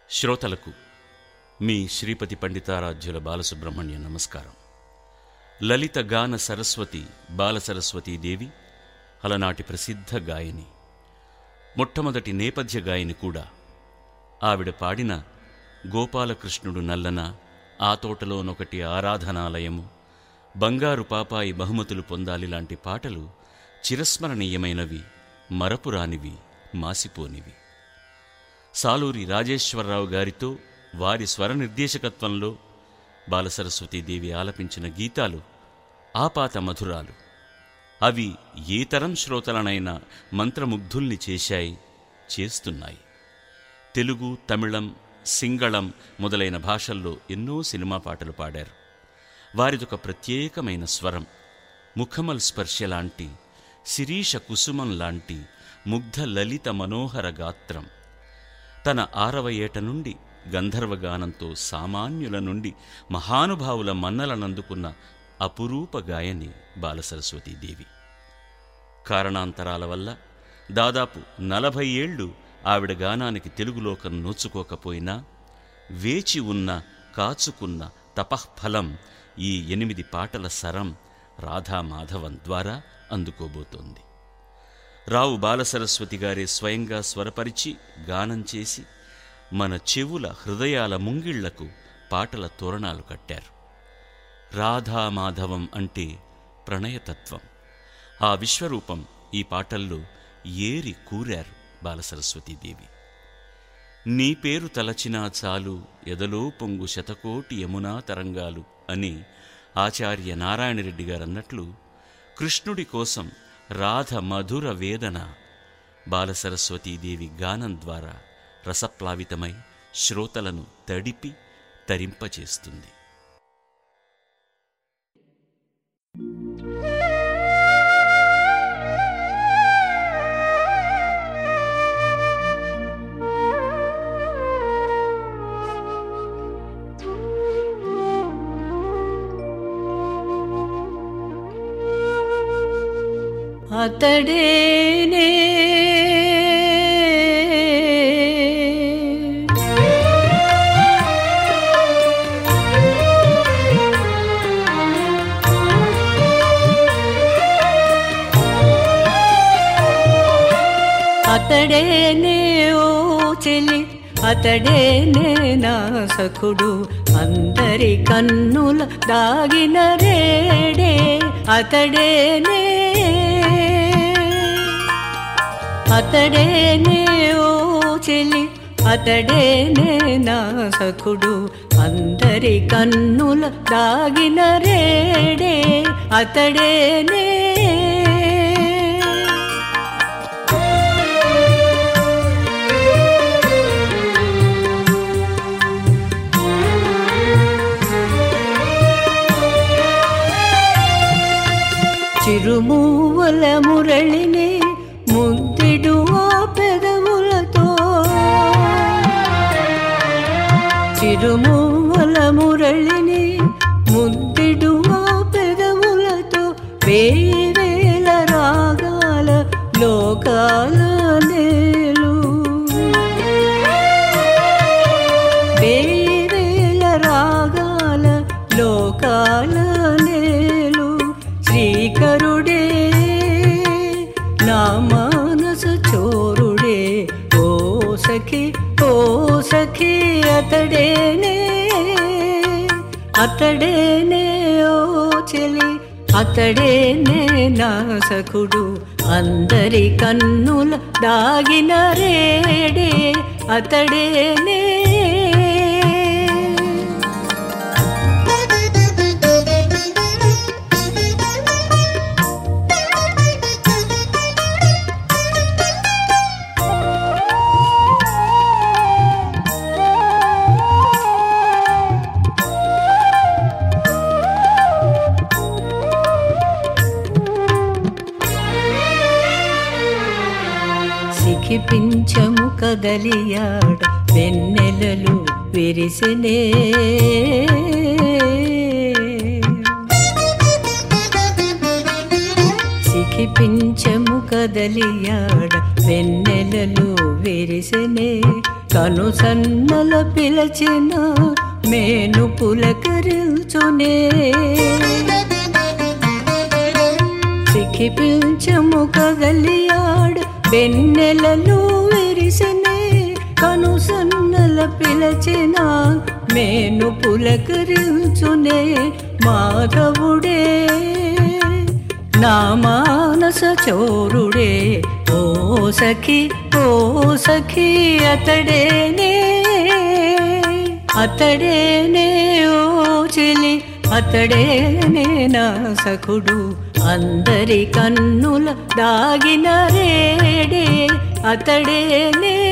శ్రోతలకు మీ శ్రీపతి పండితారాధ్యుల బాలసుబ్రహ్మణ్య నమస్కారం లలిత గాన సరస్వతి బాలసరస్వతీదేవి అలనాటి ప్రసిద్ధ గాయని మొట్టమొదటి నేపథ్య గాయని కూడా ఆవిడ పాడిన గోపాలకృష్ణుడు నల్లన ఆ తోటలోనొకటి ఆరాధనాలయము బంగారు పాపాయి బహుమతులు పొందాలి లాంటి పాటలు చిరస్మరణీయమైనవి మరపురానివి మాసిపోనివి సాలూరి రాజేశ్వరరావు గారితో వారి స్వర నిర్దేశకత్వంలో బాలసరస్వతీదేవి ఆలపించిన గీతాలు ఆపాత మధురాలు అవి ఏ తరం శ్రోతలనైనా మంత్రముగ్ధుల్ని చేశాయి చేస్తున్నాయి తెలుగు తమిళం సింగళం మొదలైన భాషల్లో ఎన్నో సినిమా పాటలు పాడారు వారిదొక ప్రత్యేకమైన స్వరం ముఖమల్ స్పర్శ లాంటి శిరీష కుసుమం లాంటి ముగ్ధ లలిత మనోహర గాత్రం తన ఆరవ ఏట నుండి గంధర్వగానంతో సామాన్యుల నుండి మహానుభావుల మన్నలనందుకున్న అపురూప గాయని బాలసరస్వతీదేవి కారణాంతరాల వల్ల దాదాపు నలభై ఏళ్లు ఆవిడ గానానికి తెలుగులోకం నోచుకోకపోయినా వేచి ఉన్న కాచుకున్న తపఃఫలం ఈ ఎనిమిది పాటల సరం రాధామాధవం ద్వారా అందుకోబోతోంది రావు బాలసరస్వతి గారే స్వయంగా స్వరపరిచి గానం చేసి మన చెవుల హృదయాల ముంగిళ్లకు పాటల తోరణాలు కట్టారు రాధామాధవం అంటే ప్రణయతత్వం ఆ విశ్వరూపం ఈ పాటల్లో ఏరి కూరారు బాలసరస్వతీదేవి నీ పేరు తలచినా చాలు ఎదలో పొంగు శతకోటి యమునా తరంగాలు అని ఆచార్య నారాయణరెడ్డి గారన్నట్లు కృష్ణుడి కోసం రాధ మధుర వేదన బాలసరస్వతీదేవి గానం ద్వారా రసప్లావితమై శ్రోతలను తడిపి తరింపచేస్తుంది అతడేనే అతడేనే ఓ చెలి అతడేనే నా సఖుడు అందరి కన్నుల దాగిన రేడే అతడేనే అతడేనే ఓ చెలి అతడేనే నా సఖుడు అందరి కన్నుల దాగిన రేడే అతడేనే చిరుమూవల మురళిని ముద్దిడు ఆ పెదవులతో చిరుమూవల మురళిని ముద్దిడు ఆ పెదవులతో వేయి వేల రాగాల లోకాల నేలు వేయి వేల రాగాల లోకాల నేలు శ్రీకరుడే నా మానస చోరుడే ఓ సఖి ఓ సఖి అతడేనే అతడేనే ఓ చెలి అతడేనే నా సఖుడు అందరి కన్నుల దాగిన రేడే అతడేనే సిఖిపించము కదలియాడ వెన్నెలలు విరిసినే సిఖిపించము కదలియాడ వెన్నెలలు విరిసెనే కను సన్నల పిలచిన మేను పులకరిల్చునే సిఖి పిల్చము కగలియాడు వెన్నెలలో విరిసనే కను సన్నల పిలచిన మేను పులకరిల్చునే మాధవుడే నా మానస చోరుడే ఓ సఖి ఓ సఖి అతడేనే అతడేనే ఓ చెలి అతడేనే నా సఖుడు అందరి కన్నుల దాగిన రేడే అతడేనే